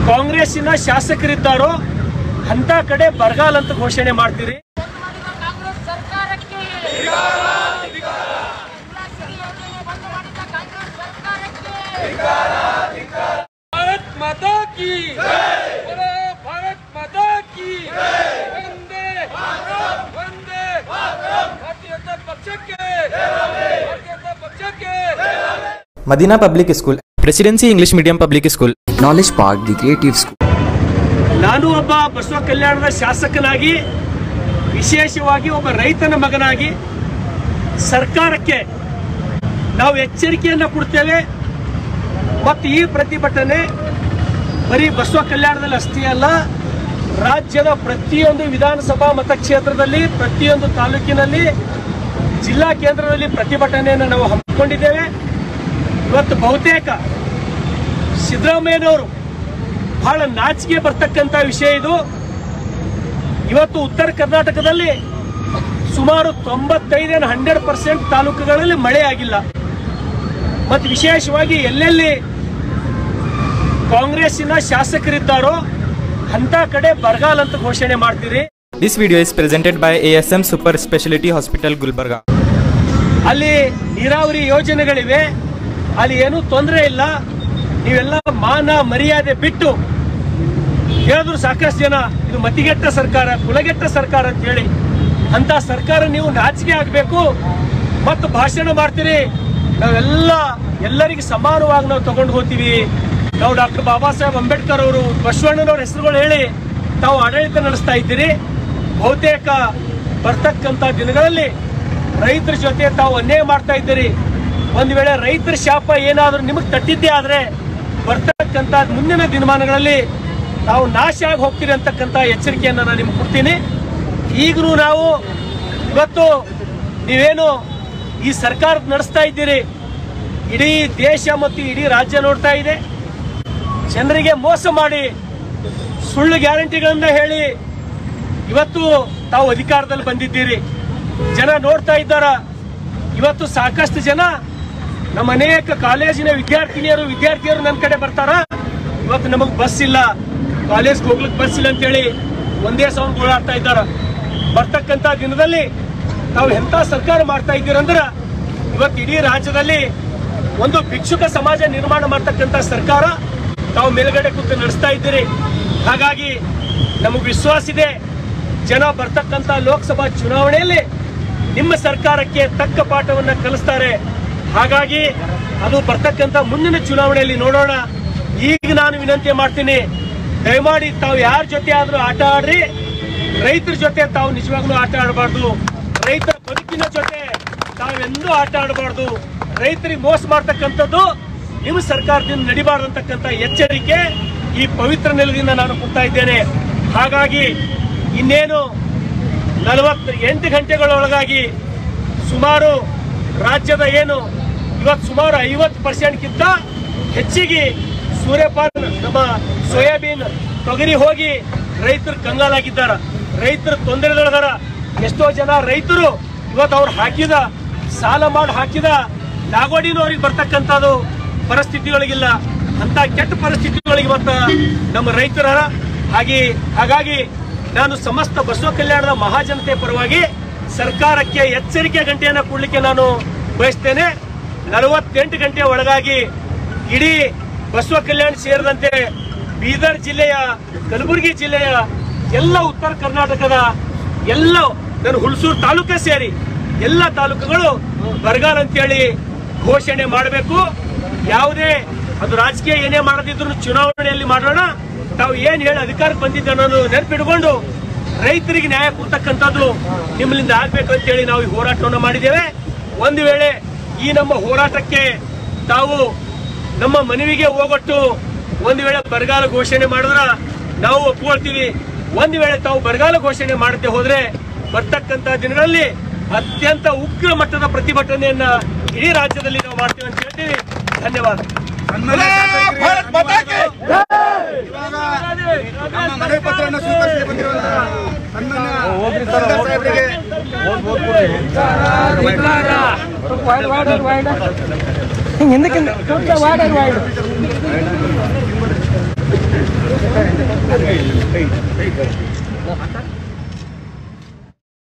ಕಾಂಗ್ರೆಸ್ಸಿನ ಶಾಸಕರಿದ್ದಾರೋ ಅಂತ ಕಡೆ ಬರಗಾಲ ಅಂತ ಘೋಷಣೆ ಮಾಡ್ತೀರಿ ಕಾಂಗ್ರೆಸ್ ಸರ್ಕಾರಕ್ಕೆ ಬಂದ್ ಮಾಡಿದ ಕಾಂಗ್ರೆಸ್ ಸರ್ಕಾರಕ್ಕೆ भारत माता की बोलो भारत माता की वंदे वंदे भारतीय जनता पक्ष के भारतीय जनता पक्ष के Madina Public School, Presidency English Medium Public School, Knowledge Park, the creative school. ನಾನು ಒಬ್ಬ ಬಸವ ಕಲ್ಯಾಣದ ಶಾಸಕನಾಗಿ ವಿಶೇಷವಾಗಿ ಒಬ್ಬ ರೈತನ ಮಗನಾಗಿ ಸರ್ಕಾರಕ್ಕೆ ನಾವು ಎಚ್ಚರಿಕೆಯನ್ನು ಕೊಡ್ತೇವೆ ಮತ್ತು ಈ ಪ್ರತಿಭಟನೆ ಬರೀ ಬಸವ ಕಲ್ಯಾಣದಲ್ಲಿ ಅಷ್ಟೇ ಅಲ್ಲ ರಾಜ್ಯದ ಪ್ರತಿಯೊಂದು ವಿಧಾನಸಭಾ ಮತಕ್ಷೇತ್ರದಲ್ಲಿ ಪ್ರತಿಯೊಂದು ತಾಲೂಕಿನಲ್ಲಿ ಜಿಲ್ಲಾ ಕೇಂದ್ರದಲ್ಲಿ ಪ್ರತಿಭಟನೆಯನ್ನು ನಾವು ಹಮ್ಮಿಕೊಂಡಿದ್ದೇವೆ ಇವತ್ತು ಬಹುತೇಕ ಸಿದ್ದರಾಮಯ್ಯನವರು ಬಹಳ ನಾಚಿಕೆ ಬರ್ತಕ್ಕಂಥ ವಿಷಯ ಇದು ಇವತ್ತು ಉತ್ತರ ಕರ್ನಾಟಕದಲ್ಲಿ ಸುಮಾರು ತೊಂಬತ್ತೈದೇನು ಹಂಡ್ರೆಡ್ ಪರ್ಸೆಂಟ್ ತಾಲೂಕುಗಳಲ್ಲಿ ಮಳೆ ಆಗಿಲ್ಲ ಮತ್ತು ವಿಶೇಷವಾಗಿ ಎಲ್ಲೆಲ್ಲಿ ಕಾಂಗ್ರೆಸ್ಸಿನ ಶಾಸಕರಿದ್ದಾರೋ ಅಂತ ಕಡೆ ಬರಗಾಲ ಅಂತ ಘೋಷಣೆ ಮಾಡ್ತೀರಿ This video is presented by ASM Super Speciality Hospital Gulbarga. ಅಲ್ಲಿ ನೀರಾವರಿ ಯೋಜನೆಗಳಿವೆ ಅಲ್ಲಿ ಏನೂ ತೊಂದರೆ ಇಲ್ಲ ನೀವೆಲ್ಲ ಮಾನ ಮರ್ಯಾದೆ ಬಿಟ್ಟು ಹೇಳಿದ್ರು ಸಾಕಷ್ಟು ಜನ ಇದು ಮತಿಗೆಟ್ಟ ಸರ್ಕಾರ ಕುಲಗೆಟ್ಟ ಸರ್ಕಾರ ಅಂತ ಹೇಳಿ ಅಂತ ಸರ್ಕಾರ ನೀವು ನಾಚಿಕೆ ಆಗಬೇಕು ಮತ್ತು ಭಾಷಣ ಮಾಡ್ತೀರಿ ನಾವೆಲ್ಲ ಎಲ್ಲರಿಗೆ ಸಮಾನವಾಗಿ ನಾವು ತಗೊಂಡು ಹೋಗ್ತೀವಿ ನಾವು ಡಾಕ್ಟರ್ ಬಾಬಾ ಸಾಹೇಬ್ ಅಂಬೇಡ್ಕರ್ ಅವರು ಬಸವಣ್ಣನವ್ರ ಹೆಸರುಗಳು ಹೇಳಿ ತಾವು ಆಡಳಿತ ನಡೆಸ್ತಾ ಇದ್ದೀರಿ ಬಹುತೇಕ ಬರ್ತಕ್ಕಂಥ ದಿನಗಳಲ್ಲಿ ರೈತರ ಜೊತೆ ತಾವು ಅನ್ಯಾಯ ಮಾಡ್ತಾ ಇದ್ದೀರಿ ಒಂದು ವೇಳೆ ರೈತರ ಶಾಪ ಏನಾದರೂ ನಿಮಗೆ ತಟ್ಟಿದ್ದೇ ಆದ್ರೆ ಬರ್ತಕ್ಕಂಥ ಮುಂದಿನ ದಿನಮಾನಗಳಲ್ಲಿ ತಾವು ನಾಶ ಆಗಿ ಹೋಗ್ತೀರಿ ಅಂತಕ್ಕಂಥ ಎಚ್ಚರಿಕೆಯನ್ನು ನಾನು ನಿಮ್ಗೆ ಕೊಡ್ತೀನಿ ಈಗಲೂ ನಾವು ಇವತ್ತು ನೀವೇನು ಈ ಸರ್ಕಾರ ನಡೆಸ್ತಾ ಇದ್ದೀರಿ ಇಡೀ ದೇಶ ಮತ್ತು ಇಡೀ ರಾಜ್ಯ ನೋಡ್ತಾ ಇದೆ ಜನರಿಗೆ ಮೋಸ ಮಾಡಿ ಸುಳ್ಳು ಗ್ಯಾರಂಟಿಗಳನ್ನ ಹೇಳಿ ಇವತ್ತು ತಾವು ಅಧಿಕಾರದಲ್ಲಿ ಬಂದಿದ್ದೀರಿ ಜನ ನೋಡ್ತಾ ಇದ್ದಾರ ಇವತ್ತು ಸಾಕಷ್ಟು ಜನ ನಮ್ಮ ಅನೇಕ ಕಾಲೇಜಿನ ವಿದ್ಯಾರ್ಥಿನಿಯರು ವಿದ್ಯಾರ್ಥಿಯರು ನನ್ನ ಕಡೆ ಬರ್ತಾರ ಇವತ್ತು ನಮಗೆ ಬಸ್ ಇಲ್ಲ ಕಾಲೇಜ್ಗೆ ಹೋಗ್ಲಿಕ್ಕೆ ಬಸ್ ಇಲ್ಲ ಅಂತೇಳಿ ಒಂದೇ ಸೌಂಡ್ ಓಡಾಡ್ತಾ ಇದ್ದಾರ ಬರ್ತಕ್ಕಂಥ ದಿನದಲ್ಲಿ ತಾವು ಎಂಥ ಸರ್ಕಾರ ಮಾಡ್ತಾ ಇದ್ದೀರಂದ್ರ ಇವತ್ತು ಇಡೀ ರಾಜ್ಯದಲ್ಲಿ ಒಂದು ಭಿಕ್ಷುಕ ಸಮಾಜ ನಿರ್ಮಾಣ ಮಾಡ್ತಕ್ಕಂಥ ಸರ್ಕಾರ ತಾವು ಮೇಲ್ಗಡೆ ಕೂತು ನಡೆಸ್ತಾ ಇದ್ದೀರಿ ಹಾಗಾಗಿ ನಮಗೆ ವಿಶ್ವಾಸ ಇದೆ ಜನ ಬರ್ತಕ್ಕಂಥ ಲೋಕಸಭಾ ಚುನಾವಣೆಯಲ್ಲಿ ನಿಮ್ಮ ಸರ್ಕಾರಕ್ಕೆ ತಕ್ಕ ಪಾಠವನ್ನ ಕಲಿಸ್ತಾರೆ ಹಾಗಾಗಿ ಅದು ಬರ್ತಕ್ಕಂಥ ಮುಂದಿನ ಚುನಾವಣೆಯಲ್ಲಿ ನೋಡೋಣ ಈಗ ನಾನು ವಿನಂತಿ ಮಾಡ್ತೀನಿ ದಯಮಾಡಿ ತಾವು ಯಾರ ಜೊತೆ ಆದ್ರೂ ಆಟ ಆಡ್ರಿ ರೈತರ ಜೊತೆ ತಾವು ನಿಜವಾಗ್ಲೂ ಆಟ ಆಡಬಾರ್ದು ರೈತರ ಬದುಕಿನ ಜೊತೆ ತಾವೆಂದೂ ಆಟ ಆಡಬಾರ್ದು ರೈತರಿಗೆ ಮೋಸ ಮಾಡ್ತಕ್ಕಂಥದ್ದು ನಿಮ್ಮ ಸರ್ಕಾರದಿಂದ ನಡಿಬಾರ್ದು ಅಂತಕ್ಕಂಥ ಎಚ್ಚರಿಕೆ ಈ ಪವಿತ್ರ ನೆಲದಿಂದ ನಾನು ಕೊಡ್ತಾ ಇದ್ದೇನೆ ಹಾಗಾಗಿ ಇನ್ನೇನು ನಲವತ್ತು ಎಂಟು ಗಂಟೆಗಳೊಳಗಾಗಿ ಸುಮಾರು ರಾಜ್ಯದ ಏನು ಇವತ್ತು ಸುಮಾರು ಐವತ್ತು ಪರ್ಸೆಂಟ್ಗಿಂತ ಹೆಚ್ಚಿಗೆ ಸೂರ್ಯಪಾನ ನಮ್ಮ ಸೋಯಾಬೀನ್ ತೊಗರಿ ಹೋಗಿ ರೈತರು ಕಂಗಾಲಾಗಿದ್ದಾರ ರೈತರು ತೊಂದರೆದೊಳಗಾರ ಎಷ್ಟೋ ಜನ ರೈತರು ಇವತ್ತು ಅವ್ರು ಹಾಕಿದ ಸಾಲ ಮಾಡಿ ಹಾಕಿದ ಲಾಗೋಡಿನೂ ಅವ್ರಿಗೆ ಬರ್ತಕ್ಕಂಥದ್ದು ಪರಿಸ್ಥಿತಿಗಳಿಗಿಲ್ಲ ಅಂತ ಕೆಟ್ಟ ಪರಿಸ್ಥಿತಿಗಳಿಗೆ ಇವತ್ತು ನಮ್ಮ ರೈತರ ಹಾಗೆ ಹಾಗಾಗಿ ನಾನು ಸಮಸ್ತ ಬಸವ ಕಲ್ಯಾಣದ ಮಹಾಜನತೆ ಪರವಾಗಿ ಸರ್ಕಾರಕ್ಕೆ ಎಚ್ಚರಿಕೆ ಗಂಟೆಯನ್ನು ಕೊಡ್ಲಿಕ್ಕೆ ನಾನು ಬಯಸ್ತೇನೆ ನಲವತ್ತೆಂಟು ಗಂಟೆ ಒಳಗಾಗಿ ಇಡೀ ಬಸವ ಕಲ್ಯಾಣ ಸೇರಿದಂತೆ ಬೀದರ್ ಜಿಲ್ಲೆಯ ಕಲಬುರಗಿ ಜಿಲ್ಲೆಯ ಎಲ್ಲ ಉತ್ತರ ಕರ್ನಾಟಕದ ಎಲ್ಲ ನಾನು ಹುಣಸೂರು ತಾಲೂಕ ಸೇರಿ ಎಲ್ಲ ತಾಲೂಕುಗಳು ಬರಗಾಲ ಅಂತೇಳಿ ಘೋಷಣೆ ಮಾಡಬೇಕು ಯಾವುದೇ ಅದು ರಾಜಕೀಯ ಏನೇ ಮಾಡದಿದ್ರು ಚುನಾವಣೆಯಲ್ಲಿ ಮಾಡೋಣ ತಾವು ಏನ್ ಹೇಳಿ ಅಧಿಕಾರಕ್ಕೆ ಬಂದಿದ್ದೆ ಅನ್ನೋದು ನೆನಪಿಟ್ಕೊಂಡು ರೈತರಿಗೆ ನ್ಯಾಯ ಕೊಡ್ತಕ್ಕಂಥದ್ದು ನಿಮ್ಮಲ್ಲಿಂದ ಆಗ್ಬೇಕು ಅಂತೇಳಿ ನಾವು ಈ ಹೋರಾಟವನ್ನು ಮಾಡಿದ್ದೇವೆ ಒಂದು ವೇಳೆ ಈ ನಮ್ಮ ಹೋರಾಟಕ್ಕೆ ತಾವು ನಮ್ಮ ಮನವಿಗೆ ಹೋಗೊಟ್ಟು ಒಂದು ವೇಳೆ ಬರಗಾಲ ಘೋಷಣೆ ಮಾಡಿದ್ರ ನಾವು ಒಪ್ಕೊಳ್ತೀವಿ ಒಂದು ವೇಳೆ ತಾವು ಬರಗಾಲ ಘೋಷಣೆ ಮಾಡದೆ ಹೋದ್ರೆ ಬರ್ತಕ್ಕಂತ ದಿನಗಳಲ್ಲಿ ಅತ್ಯಂತ ಉಗ್ರ ಮಟ್ಟದ ಪ್ರತಿಭಟನೆಯನ್ನ ಇಡೀ ರಾಜ್ಯದಲ್ಲಿ ನಾವು ಮಾಡ್ತೀವಿ ಅಂತ ಹೇಳ್ತೀವಿ ಧನ್ಯವಾದ ಭಾರತ್ ಮಾತಾ ಕಿ ನಮ್ಮ ಮನವಿ ಪತ್ರವನ್ನು ಸ್ವೀಕರಿಸಿ ಬಂದಿರುವಂತಹ ಸನ್ಮಾನ್ಯ ಸರ್ದಾರ್ ಸಾಹೇಬರಿಗೆ ಕೈ ಕೈ ಕೈ